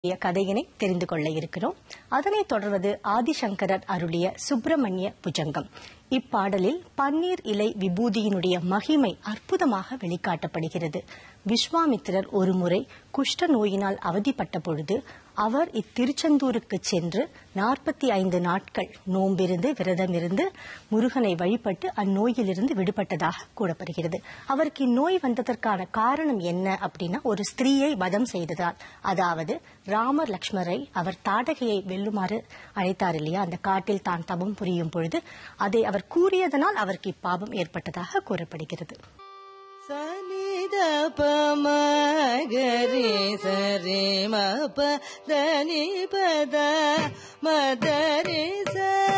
கதையினை தெரிந்து கொள்ள இருக்கிறோம் அதனைத் தொடர்வது ஆதிசங்கரர் அருளிய சுப்பிரமணிய புஜங்கம் இப்பாடலில் பன்னீர் இலை விபூதியினுடைய மகிமை அற்புதமாக வெளிக்காட்டப்படுகிறது விஸ்வாமித்திரர் ஒருமுறை குஷ்ட நோயினால் அவதிப்பட்ட பொழுது அவர் இத்திருச்செந்தூருக்கு சென்று நாற்பத்தி ஐந்து நாட்கள் நோம்பிருந்து விரதமிருந்து முருகனை வழிபட்டு அந்நோயிலிருந்து விடுபட்டதாக கூறப்படுகிறது அவருக்கு இந்நோய் வந்ததற்கான காரணம் என்ன அப்படின்னா ஒரு ஸ்திரீயை வதம் செய்ததால் அதாவது ராமர் லக்ஷ்மரை அவர் தாடகையை வெல்லுமாறு அழைத்தார் இல்லையா அந்த காட்டில் தான் தபம் புரியும் பொழுது அதை அவர் கூறியதனால் அவருக்கு இப்பாபம் ஏற்பட்டதாக கூறப்படுகிறது சனித பமகரி சரி மப தனி பத மதரி ச